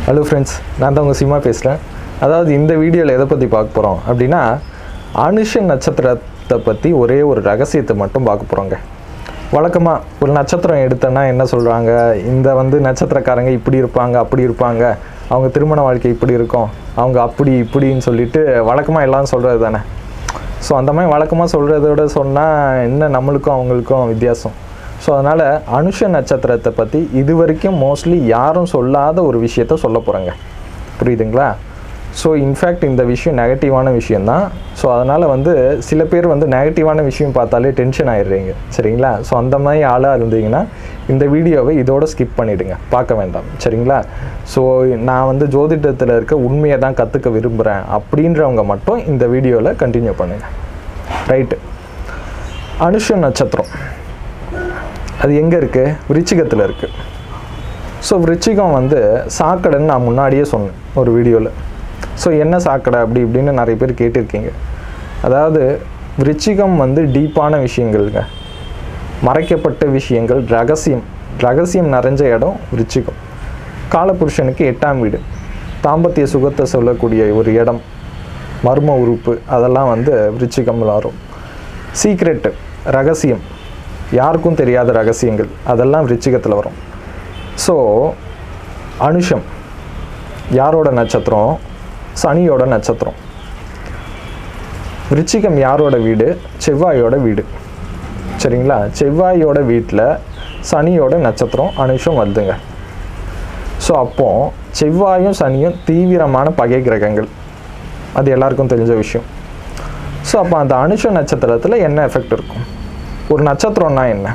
hello friends நான் தான் உங்கள் சிம்மா பேசுகிறேன் அதாவது இந்த வீடியோவில் எதை பற்றி பார்க்க போகிறோம் அப்படின்னா அனுஷன் நட்சத்திரத்தை பற்றி ஒரே ஒரு ரகசியத்தை மட்டும் பார்க்க போகிறோங்க வழக்கமாக ஒரு நட்சத்திரம் எடுத்தோன்னா என்ன சொல்கிறாங்க இந்த வந்து நட்சத்திரக்காரங்க இப்படி இருப்பாங்க அப்படி இருப்பாங்க அவங்க திருமண வாழ்க்கை இப்படி இருக்கும் அவங்க அப்படி இப்படின்னு சொல்லிட்டு வழக்கமாக எல்லாம் சொல்கிறது தானே ஸோ அந்த மாதிரி வழக்கமாக சொல்கிறத விட சொன்னால் என்ன நம்மளுக்கும் அவங்களுக்கும் வித்தியாசம் ஸோ அதனால் அனுஷ நட்சத்திரத்தை பற்றி இது வரைக்கும் மோஸ்ட்லி யாரும் சொல்லாத ஒரு விஷயத்த சொல்ல போகிறேங்க புரியுதுங்களா ஸோ இன்ஃபேக்ட் இந்த விஷயம் நெகட்டிவான விஷயந்தான் ஸோ அதனால் வந்து சில பேர் வந்து நெகட்டிவான விஷயம் பார்த்தாலே டென்ஷன் ஆயிடுறீங்க சரிங்களா ஸோ அந்த மாதிரி ஆளாக இருந்தீங்கன்னா இந்த வீடியோவை இதோட ஸ்கிப் பண்ணிவிடுங்க பார்க்க வேண்டாம் சரிங்களா ஸோ நான் வந்து ஜோதிடத்தில் இருக்க உண்மையை தான் கற்றுக்க விரும்புகிறேன் அப்படின்றவங்க மட்டும் இந்த வீடியோவில் கண்டினியூ பண்ணுங்கள் ரைட்டு அனுஷ நட்சத்திரம் அது எங்கே இருக்குது விருச்சிகத்தில் இருக்குது ஸோ விருச்சிகம் வந்து சாக்கடைன்னு நான் முன்னாடியே சொன்னேன் ஒரு வீடியோவில் ஸோ என்ன சாக்கடை அப்படி இப்படின்னு நிறைய பேர் கேட்டிருக்கீங்க அதாவது விருச்சிகம் வந்து டீப்பான விஷயங்கள்ங்க மறைக்கப்பட்ட விஷயங்கள் ரகசியம் ரகசியம் நிறைஞ்ச இடம் விருச்சிகம் காலபுருஷனுக்கு எட்டாம் வீடு தாம்பத்திய சுகத்தை சொல்லக்கூடிய ஒரு இடம் மர்ம உறுப்பு அதெல்லாம் வந்து விருச்சிகம்ல வரும் சீக்ரெட்டு ரகசியம் யாருக்கும் தெரியாத ரகசியங்கள் அதெல்லாம் விருச்சிகத்தில் வரும் ஸோ அனுஷம் யாரோட நட்சத்திரம் சனியோட நட்சத்திரம் விருச்சிகம் யாரோட வீடு செவ்வாயோட வீடு சரிங்களா செவ்வாயோட வீட்டில் சனியோட நட்சத்திரம் அனுஷம் வருதுங்க ஸோ அப்போ செவ்வாயும் சனியும் தீவிரமான பகை கிரகங்கள் அது எல்லாருக்கும் தெரிஞ்ச விஷயம் ஸோ அப்போ அந்த அனுஷ நட்சத்திரத்தில் என்ன எஃபெக்ட் இருக்கும் ஒரு நட்சத்திரம்னா என்ன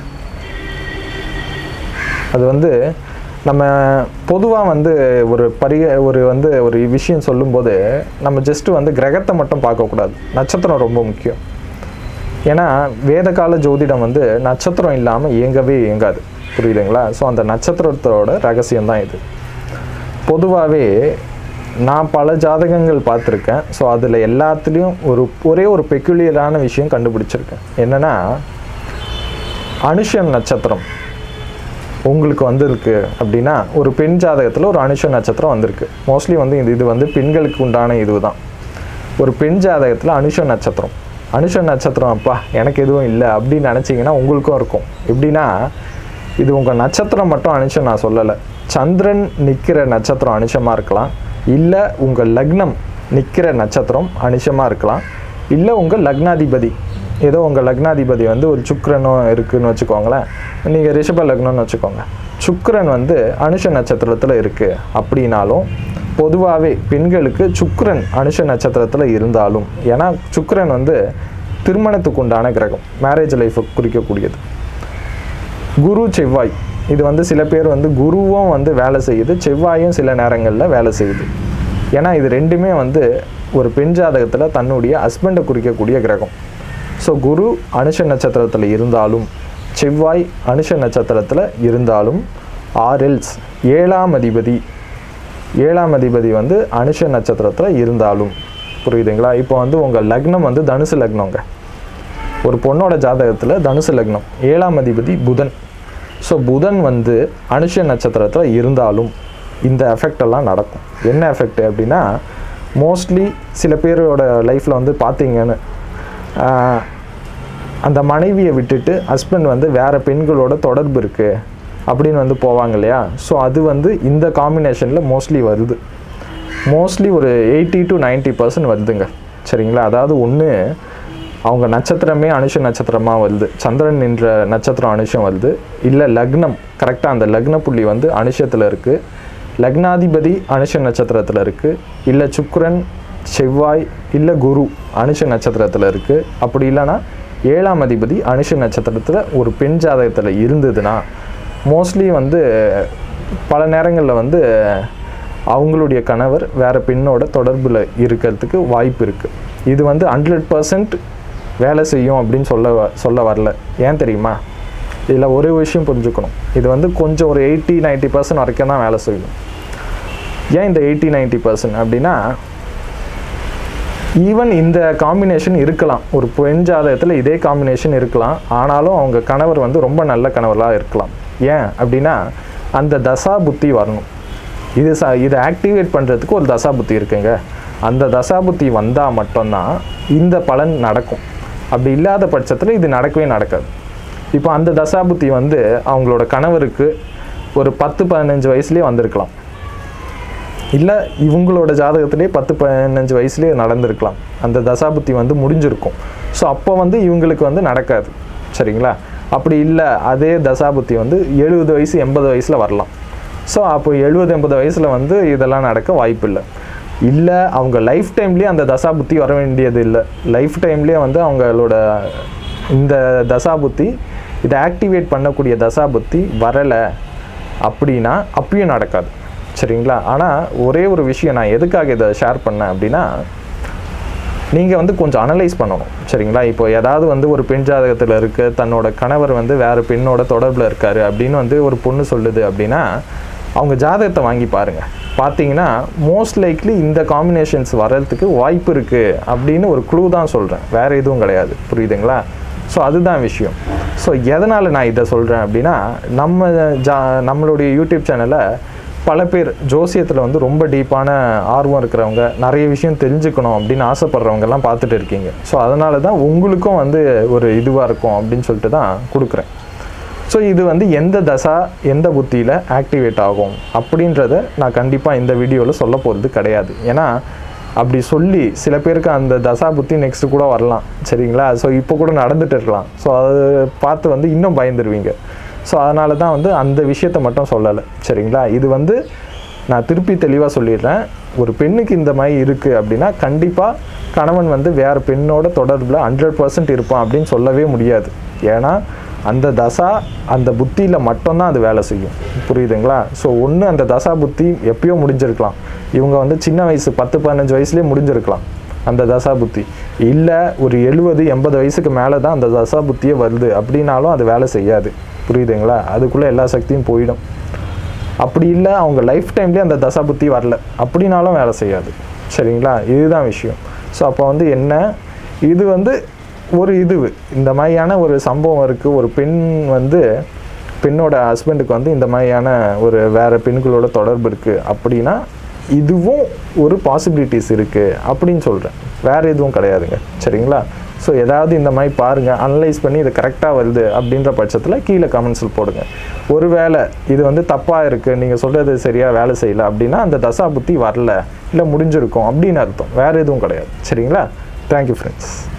அது வந்து நம்ம பொதுவாக வந்து ஒரு பரிய ஒரு வந்து ஒரு விஷயம் சொல்லும்போது நம்ம ஜஸ்ட்டு வந்து கிரகத்தை மட்டும் பார்க்கக்கூடாது நட்சத்திரம் ரொம்ப முக்கியம் ஏன்னா வேத கால ஜோதிடம் வந்து நட்சத்திரம் இல்லாமல் இயங்கவே இயங்காது புரியுதுங்களா ஸோ அந்த நட்சத்திரத்தோட ரகசியம் தான் இது பொதுவாகவே நான் பல ஜாதகங்கள் பார்த்துருக்கேன் ஸோ அதில் எல்லாத்துலேயும் ஒரு ஒரே ஒரு பெக்குலியரான விஷயம் கண்டுபிடிச்சிருக்கேன் என்னென்னா அனுஷன் நட்சத்திரம் உங்களுக்கு வந்திருக்கு அப்படின்னா ஒரு பெண் ஜாதகத்தில் ஒரு அனுஷ நட்சத்திரம் வந்திருக்கு மோஸ்ட்லி வந்து இது இது வந்து பெண்களுக்கு உண்டான இது தான் ஒரு பெண் ஜாதகத்தில் அனுஷ நட்சத்திரம் அனுஷ நட்சத்திரம் அப்பா எனக்கு எதுவும் இல்லை அப்படின்னு நினச்சிங்கன்னா உங்களுக்கும் இருக்கும் எப்படின்னா இது உங்கள் நட்சத்திரம் மட்டும் அனுஷம் நான் சொல்லலை சந்திரன் நிற்கிற நட்சத்திரம் அனுஷமாக இருக்கலாம் இல்லை உங்கள் லக்னம் நிற்கிற நட்சத்திரம் அனுஷமாக இருக்கலாம் இல்லை உங்கள் லக்னாதிபதி ஏதோ உங்கள் லக்னாதிபதி வந்து ஒரு சுக்கிரனும் இருக்குன்னு வச்சுக்கோங்களேன் நீங்கள் ரிஷப லக்னம்னு வச்சுக்கோங்க சுக்கிரன் வந்து அனுஷ நட்சத்திரத்தில் இருக்குது அப்படின்னாலும் பொதுவாகவே பெண்களுக்கு சுக்கிரன் அனுஷ நட்சத்திரத்தில் இருந்தாலும் ஏன்னா சுக்கிரன் வந்து திருமணத்துக்கு உண்டான கிரகம் மேரேஜ் லைஃபை குறிக்கக்கூடியது குரு செவ்வாய் இது வந்து சில பேர் வந்து குருவும் வந்து வேலை செய்யுது செவ்வாயும் சில நேரங்களில் வேலை செய்யுது ஏன்னா இது ரெண்டுமே வந்து ஒரு பெண் ஜாதகத்தில் தன்னுடைய ஹஸ்பண்டை குறிக்கக்கூடிய கிரகம் ஸோ குரு அனுஷ நட்சத்திரத்தில் இருந்தாலும் செவ்வாய் அனுஷ நட்சத்திரத்தில் இருந்தாலும் ஆர்எல்ஸ் ஏழாம் அதிபதி ஏழாம் அதிபதி வந்து அனுஷ நட்சத்திரத்தில் இருந்தாலும் புரியுதுங்களா இப்போ வந்து உங்கள் லக்னம் வந்து தனுசு லக்னங்க ஒரு பொண்ணோட ஜாதகத்தில் தனுசு லக்னம் ஏழாம் அதிபதி புதன் ஸோ புதன் வந்து அனுஷ நட்சத்திரத்தில் இருந்தாலும் இந்த எஃபெக்ட் எல்லாம் நடக்கும் என்ன எஃபெக்ட் அப்படின்னா மோஸ்ட்லி சில பேரோட லைஃப்பில் வந்து பார்த்தீங்கன்னு ஆஹ், அந்த மனைவியை விட்டுட்டு ஹஸ்பண்ட் வந்து வேறு பெண்களோட தொடர்பு இருக்குது அப்படின்னு வந்து போவாங்க இல்லையா ஸோ அது வந்து இந்த காம்பினேஷனில் மோஸ்ட்லி வருது மோஸ்ட்லி ஒரு எயிட்டி டு 90% பர்சன்ட் வருதுங்க சரிங்களா அதாவது ஒன்று அவங்க நட்சத்திரமே அனுஷ நட்சத்திரமாக வருது சந்திரன் என்ற நட்சத்திரம் அனுஷம் வருது இல்லை லக்னம் கரெக்டாக அந்த லக்ன புள்ளி வந்து அனுஷத்தில் இருக்குது லக்னாதிபதி அனுஷ நட்சத்திரத்தில் இருக்குது இல்லை சுக்கிரன் செவ்வாய் இல்லை குரு அனுஷ நட்சத்திரத்தில் இருக்குது அப்படி இல்லைன்னா ஏழாம் அதிபதி அனுஷ நட்சத்திரத்தில் ஒரு பெண் ஜாதகத்தில் இருந்ததுன்னா மோஸ்ட்லி வந்து பல நேரங்களில் வந்து அவங்களுடைய கணவர் வேறு பெண்ணோட தொடர்பில் இருக்கிறதுக்கு வாய்ப்பு இருக்குது இது வந்து ஹண்ட்ரட் பர்சன்ட் வேலை செய்யும் அப்படின்னு சொல்ல வ- சொல்ல வரல ஏன் தெரியுமா இதில் ஒரு விஷயம் புரிஞ்சுக்கணும் இது வந்து கொஞ்சம் ஒரு எயிட்டி 90% பர்சன்ட் வரைக்கும் தான் வேலை செய்யும் ஏன் இந்த எயிட்டி 90% பர்சன்ட் அப்படின்னா ஈவன் இந்த காம்பினேஷன் இருக்கலாம் ஒரு பெண் ஜாதகத்தில் இதே காம்பினேஷன் இருக்கலாம் ஆனாலும் அவங்க கணவர் வந்து ரொம்ப நல்ல கணவராக இருக்கலாம் ஏன் அப்படின்னா அந்த தசா புத்தி வரணும் இது ச இதை ஆக்டிவேட் பண்ணுறதுக்கு ஒரு தசாபுத்தி இருக்குங்க அந்த தசாபுத்தி வந்தால் மட்டும்தான் இந்த பலன் நடக்கும் அப்படி இல்லாத பட்சத்தில் இது நடக்கவே நடக்காது இப்போ அந்த தசாபுத்தி வந்து அவங்களோட கணவருக்கு ஒரு பத்து பதினஞ்சு வயசுலேயே வந்திருக்கலாம் இல்லை இவங்களோட ஜாதகத்திலே பத்து பதினஞ்சு வயசுலேயே நடந்திருக்கலாம் அந்த தசாபுத்தி வந்து முடிஞ்சிருக்கும் ஸோ அப்போ வந்து இவங்களுக்கு வந்து நடக்காது சரிங்களா அப்படி இல்லை அதே தசாபுத்தி வந்து எழுபது வயசு எண்பது வயசில் வரலாம் ஸோ அப்போ எழுபது எண்பது வயசில் வந்து இதெல்லாம் நடக்க வாய்ப்பு இல்லை இல்லை அவங்க லைஃப் டைம்லேயே அந்த தசாபுத்தி வர வேண்டியது இல்லை லைஃப் டைம்லேயே வந்து அவங்களோட இந்த தசாபுத்தி இதை ஆக்டிவேட் பண்ணக்கூடிய தசாபுத்தி வரலை அப்படின்னா அப்பயும் நடக்காது சரிங்களா ஆனால் ஒரே ஒரு விஷயம் நான் எதுக்காக இதை ஷேர் பண்ணேன் அப்படின்னா நீங்கள் வந்து கொஞ்சம் அனலைஸ் பண்ணணும் சரிங்களா இப்போ ஏதாவது வந்து ஒரு பெண் ஜாதகத்தில் இருக்கு தன்னோட கணவர் வந்து வேறு பெண்ணோட தொடர்பில் இருக்காரு அப்படின்னு வந்து ஒரு பொண்ணு சொல்லுது அப்படின்னா அவங்க ஜாதகத்தை வாங்கி பாருங்கள் பார்த்தீங்கன்னா மோஸ்ட் லைக்லி இந்த காம்பினேஷன்ஸ் வர்றதுக்கு வாய்ப்பு இருக்குது அப்படின்னு ஒரு க்ளூ தான் சொல்கிறேன் வேறு எதுவும் கிடையாது புரியுதுங்களா ஸோ அதுதான் விஷயம் ஸோ எதனால் நான் இதை சொல்கிறேன் அப்படின்னா நம்ம ஜா நம்மளுடைய யூடியூப் சேனலை பல பேர் ஜோசியத்தில் வந்து ரொம்ப டீப்பான ஆர்வம் இருக்கிறவங்க நிறைய விஷயம் தெரிஞ்சுக்கணும் அப்படின்னு ஆசைப்படுறவங்கெல்லாம் பார்த்துட்டு இருக்கீங்க ஸோ அதனால தான் உங்களுக்கும் வந்து ஒரு இதுவாக இருக்கும் அப்படின்னு சொல்லிட்டு தான் கொடுக்குறேன் ஸோ இது வந்து எந்த தசா எந்த புத்தியில் ஆக்டிவேட் ஆகும் அப்படின்றத நான் கண்டிப்பாக இந்த வீடியோவில் சொல்ல போகிறது கிடையாது ஏன்னா அப்படி சொல்லி சில பேருக்கு அந்த தசா புத்தி நெக்ஸ்ட் கூட வரலாம் சரிங்களா ஸோ இப்போ கூட நடந்துட்டு இருக்கலாம் ஸோ அதை பார்த்து வந்து இன்னும் பயந்துருவீங்க ஸோ அதனால தான் வந்து அந்த விஷயத்தை மட்டும் சொல்லலை சரிங்களா இது வந்து நான் திருப்பி தெளிவாக சொல்லிடுறேன் ஒரு பெண்ணுக்கு இந்த மாதிரி இருக்குது அப்படின்னா கண்டிப்பாக கணவன் வந்து வேறு பெண்ணோட தொடர்பில் ஹண்ட்ரட் பர்சன்ட் இருப்பான் அப்படின்னு சொல்லவே முடியாது ஏன்னா அந்த தசா அந்த புத்தியில் மட்டும்தான் அது வேலை செய்யும் புரியுதுங்களா ஸோ ஒன்று அந்த தசா புத்தி எப்பயோ முடிஞ்சிருக்கலாம் இவங்க வந்து சின்ன வயசு பத்து பதினஞ்சு வயசுலேயே முடிஞ்சிருக்கலாம் அந்த தசா புத்தி இல்லை ஒரு எழுபது எண்பது வயசுக்கு மேலே தான் அந்த தசா புத்தியே வருது அப்படின்னாலும் அது வேலை செய்யாது புரியுதுங்களா அதுக்குள்ளே எல்லா சக்தியும் போயிடும் அப்படி இல்லை அவங்க லைஃப் டைம்லேயே அந்த தசா புத்தி வரல அப்படின்னாலும் வேலை செய்யாது சரிங்களா இதுதான் விஷயம் ஸோ அப்போ வந்து என்ன இது வந்து ஒரு இது இந்த மாதிரியான ஒரு சம்பவம் இருக்குது ஒரு பெண் வந்து பெண்ணோட ஹஸ்பண்டுக்கு வந்து இந்த மாதிரியான ஒரு வேறு பெண்களோட தொடர்பு இருக்குது அப்படின்னா இதுவும் ஒரு பாசிபிலிட்டிஸ் இருக்குது அப்படின்னு சொல்கிறேன் வேறு எதுவும் கிடையாதுங்க சரிங்களா ஸோ ஏதாவது இந்த மாதிரி பாருங்கள் அனலைஸ் பண்ணி இது கரெக்டாக வருது அப்படின்ற பட்சத்தில் கீழே கமெண்ட்ஸில் போடுங்க ஒருவேளை இது வந்து தப்பாக இருக்குது நீங்கள் சொல்கிறது சரியாக வேலை செய்யலை அப்படின்னா அந்த தசா புத்தி வரல இல்லை முடிஞ்சிருக்கும் அப்படின்னு அர்த்தம் வேறு எதுவும் கிடையாது சரிங்களா தேங்க்யூ ஃப்ரெண்ட்ஸ்